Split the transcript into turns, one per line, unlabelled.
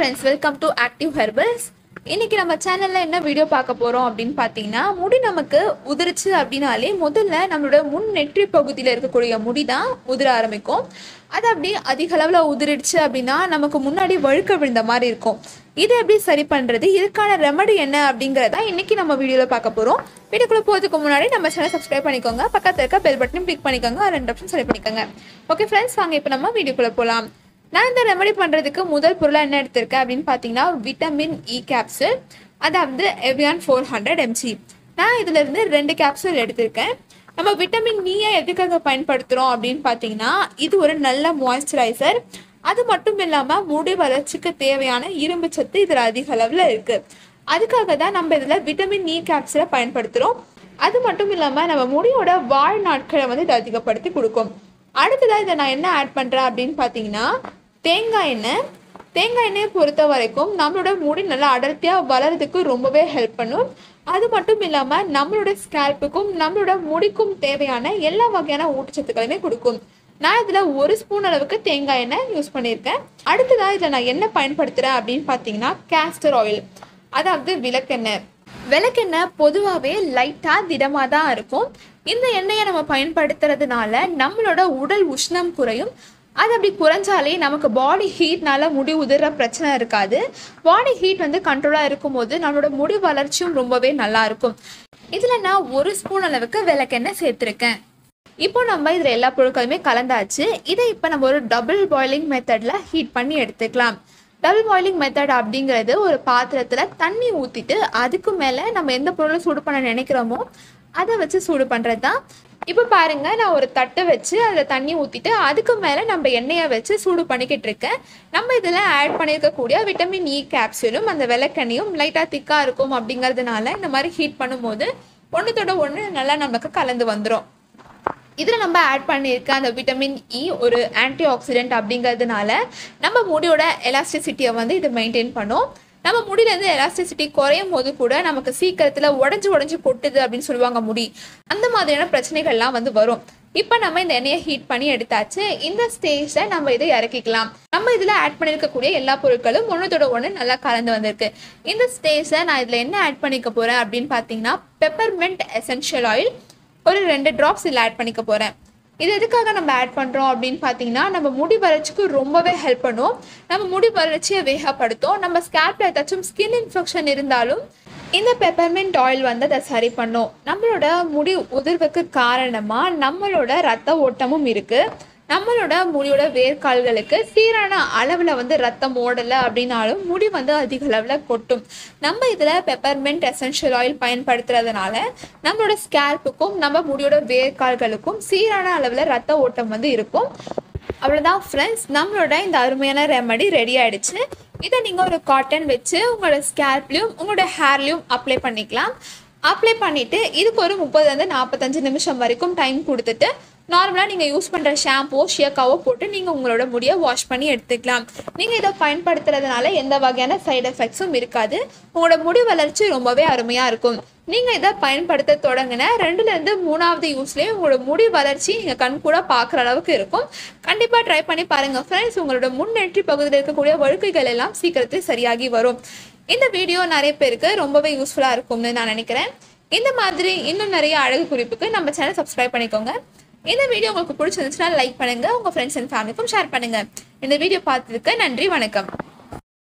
friends welcome to active herbals இன்னைக்கு நம்ம சேனல்ல என்ன வீடியோ பார்க்க போறோம் அப்படின்னு பார்த்தீங்கன்னா முடி நமக்கு உதிர்ச்சு அப்படின்னாலே முதல்ல நம்மளோட முன் நெற்றி பகுதியில் இருக்கக்கூடிய முடி தான் உதிர ஆரம்பிக்கும் அது அப்படி அதிக அளவில் உதிரிடுச்சு அப்படின்னா நமக்கு முன்னாடி வழுக்க விழுந்த மாதிரி இருக்கும் இதை எப்படி சரி பண்றது இதுக்கான ரெமடி என்ன அப்படிங்கிறத இன்னைக்கு நம்ம வீடியோவில் பார்க்க போறோம் வீடியோக்குள்ள போகிறதுக்கு முன்னாடி நம்ம சேனல் சப்ஸ்கிரைப் பண்ணிக்கோங்க பக்கத்துல இருக்க பெல் பட்டனும் கிளிக் பண்ணிக்கோங்க அது ரெண்டு ஆப்ஷன் சரி பண்ணிக்கோங்க ஓகே ஃப்ரெண்ட்ஸ் வாங்க இப்போ நம்ம வீடியோக்குள்ள போகலாம் நான் இந்த ரெமடி பண்ணுறதுக்கு முதல் பொருளாக என்ன எடுத்திருக்கேன் அப்படின்னு பார்த்தீங்கன்னா விட்டமின் இ கேப்சூல் அதாவது எவியான் ஃபோர் ஹண்ட்ரட் எம்ஜி நான் இதுல இருந்து ரெண்டு கேப்சூல் எடுத்திருக்கேன் நம்ம விட்டமின் இயை எதுக்காக பயன்படுத்துகிறோம் அப்படின்னு பார்த்தீங்கன்னா இது ஒரு நல்ல மாய்ஸ்சரைசர் அது மட்டும் இல்லாமல் முடி வளர்ச்சிக்கு தேவையான இரும்பு சத்து இதில் அதிக அளவில் இருக்குது அதுக்காக தான் நம்ம இதில் விட்டமின் இ கேப்சூலை பயன்படுத்துகிறோம் அது மட்டும் இல்லாமல் நம்ம முடியோட வாழ்நாட்களை வந்து இது அதிகப்படுத்தி கொடுக்கும் அடுத்ததாக இதை நான் என்ன ஆட் பண்ணுறேன் அப்படின்னு பார்த்தீங்கன்னா தேங்காய் எண்ணெய் தேங்காய் எண்ணெயை பொறுத்த வரைக்கும் நம்மளோட முடி நல்லா அடர்த்தியாக வளர்றதுக்கு ரொம்பவே ஹெல்ப் பண்ணும் அது மட்டும் இல்லாமல் நம்மளோட ஸ்கேல்ப்புக்கும் நம்மளோட முடிக்கும் தேவையான எல்லா வகையான ஊட்டச்சத்துக்களுமே கொடுக்கும் நான் இதில் ஒரு ஸ்பூன் அளவுக்கு தேங்காய் எண்ணெய் யூஸ் பண்ணியிருக்கேன் அடுத்ததாக இதில் நான் என்ன பயன்படுத்துகிறேன் அப்படின்னு பார்த்தீங்கன்னா கேஸ்டர் ஆயில் அதாவது விளக்கெண்ணெய் விளக்கெண்ணெய் பொதுவாகவே லைட்டாக திடமாக தான் இருக்கும் இந்த எண்ணெயை நம்ம பயன்படுத்துறதுனால நம்மளோட உடல் உஷ்ணம் குறையும் அது அப்படி குறைஞ்சாலே நமக்கு பாடி ஹீட்னால முடி உதிர பிரச்சனை இருக்காது பாடி ஹீட் வந்து கண்ட்ரோலாக இருக்கும்போது நம்மளோட முடி வளர்ச்சியும் ரொம்பவே நல்லா இருக்கும் இதில் நான் ஒரு ஸ்பூன் அளவுக்கு விளக்கெண்ணெய் சேர்த்துருக்கேன் இப்போ நம்ம இதில் எல்லா பொருட்களுமே கலந்தாச்சு இதை இப்போ நம்ம ஒரு டபுள் பாயிலிங் மெத்தடில் ஹீட் பண்ணி எடுத்துக்கலாம் டபுள் பாயிலிங் மெத்தட் அப்படிங்கிறது ஒரு பாத்திரத்தில் தண்ணி ஊற்றிட்டு அதுக்கு மேலே நம்ம எந்த பொருளை சூடு பண்ண நினைக்கிறோமோ அதை வச்சு சூடு பண்ணுறது தான் இப்போ பாருங்க நான் ஒரு தட்டை வச்சு அதில் தண்ணி ஊற்றிட்டு அதுக்கு மேலே நம்ம எண்ணெயை வச்சு சூடு பண்ணிக்கிட்டு இருக்கேன் நம்ம இதில் ஆட் பண்ணியிருக்கக்கூடிய விட்டமின் இ கேப்சூலும் அந்த விளக்கெண்ணையும் லைட்டாக திக்காக இருக்கும் அப்படிங்கிறதுனால இந்த மாதிரி ஹீட் பண்ணும்போது ஒன்றுத்தோட ஒன்று நல்லா நமக்கு கலந்து வந்துடும் இதில் நம்ம ஆட் பண்ணியிருக்க அந்த விட்டமின் இ ஒரு ஆன்டி ஆக்சிடென்ட் அப்படிங்கிறதுனால நம்ம முடியோட எலாஸ்டிசிட்டியை வந்து இது மெயின்டைன் பண்ணும் நம்ம முடியிலேருந்து எலாஸ்டிசிட்டி குறையும் போது கூட நமக்கு சீக்கிரத்தில் உடஞ்சி உடஞ்சி கொட்டுது அப்படின்னு சொல்லுவாங்க முடி அந்த மாதிரியான பிரச்சனைகள்லாம் வந்து வரும் இப்போ நம்ம இந்த எண்ணெயை ஹீட் பண்ணி எடுத்தாச்சு இந்த ஸ்டேஜில் நம்ம இதை இறக்கிக்கலாம் நம்ம இதில் ஆட் பண்ணியிருக்கக்கூடிய எல்லா பொருட்களும் ஒன்றுத்தோட ஒன்று நல்லா கலந்து வந்திருக்கு இந்த ஸ்டேஜில் நான் இதில் என்ன ஆட் பண்ணிக்க போகிறேன் அப்படின்னு பார்த்தீங்கன்னா பெப்பர்மெண்ட் எசென்ஷியல் ஆயில் ஒரு ரெண்டு ட்ராப்ஸ் இதில் ஆட் பண்ணிக்க போகிறேன் இது எதுக்காக நம்ம ஆட் பண்ணுறோம் அப்படின்னு பார்த்தீங்கன்னா நம்ம முடி வளர்ச்சிக்கு ரொம்பவே ஹெல்ப் பண்ணும் நம்ம முடி வளர்ச்சியை வேகப்படுத்தும் நம்ம ஸ்கேல்பில் ஏதாச்சும் ஸ்கின் இன்ஃபெக்ஷன் இருந்தாலும் இந்த பெப்பர்மெண்ட் ஆயில் வந்து அதை சரி பண்ணும் நம்மளோட முடி உதிர்வுக்கு காரணமாக நம்மளோட ரத்த ஓட்டமும் இருக்குது நம்மளோட முடியோட வேர்க்கால்களுக்கு சீரான அளவில் வந்து ரத்தம் ஓடலை அப்படின்னாலும் முடி வந்து அதிக அளவில் கொட்டும் நம்ம இதில் பெப்பர்மெண்ட் எசென்ஷியல் ஆயில் பயன்படுத்துறதுனால நம்மளோட ஸ்கேல்ப்புக்கும் நம்ம முடியோட வேர்க்கால்களுக்கும் சீரான அளவில் ரத்த ஓட்டம் வந்து இருக்கும் அவ்வளோதான் ஃப்ரெண்ட்ஸ் நம்மளோட இந்த அருமையான ரெமடி ரெடி ஆயிடுச்சு இதை நீங்கள் ஒரு காட்டன் வச்சு உங்களோட ஸ்கேல்ப்லையும் உங்களோட ஹேர்லையும் அப்ளை பண்ணிக்கலாம் அப்ளை பண்ணிவிட்டு இதுக்கு ஒரு முப்பதுலேருந்து நாற்பத்தஞ்சு நிமிஷம் வரைக்கும் டைம் கொடுத்துட்டு நார்மலாக நீங்கள் யூஸ் பண்ணுற ஷாம்போ ஷியக்காவோ போட்டு நீங்கள் உங்களோட முடியை வாஷ் பண்ணி எடுத்துக்கலாம் நீங்கள் இதை பயன்படுத்துறதுனால எந்த வகையான சைடு எஃபெக்ட்ஸும் இருக்காது உங்களோட முடி வளர்ச்சி ரொம்பவே அருமையாக இருக்கும் நீங்கள் இதை பயன்படுத்த தொடங்கின ரெண்டுலேருந்து மூணாவது யூஸ்லேயே உங்களோட முடி வளர்ச்சி நீங்கள் கண் கூட பார்க்குற அளவுக்கு இருக்கும் கண்டிப்பாக ட்ரை பண்ணி பாருங்கள் ஃப்ரெண்ட்ஸ் உங்களோட முன்னெற்றி பகுதியில் இருக்கக்கூடிய வழுக்கைகள் எல்லாம் சீக்கிரத்தில் சரியாகி வரும் இந்த வீடியோ நிறைய பேருக்கு ரொம்பவே யூஸ்ஃபுல்லாக இருக்கும்னு நான் நினைக்கிறேன் இந்த மாதிரி இன்னும் நிறைய அழகு குறிப்புக்கு நம்ம சேனல் சப்ஸ்கிரைப் பண்ணிக்கோங்க இந்த வீடியோ உங்களுக்கு பிடிச்சிருந்துச்சுன்னா லைக் பண்ணுங்க உங்க ஃப்ரெண்ட்ஸ் அண்ட் ஃபேமிலிக்கும் ஷேர் பண்ணுங்க இந்த வீடியோ பார்த்ததுக்கு நன்றி வணக்கம்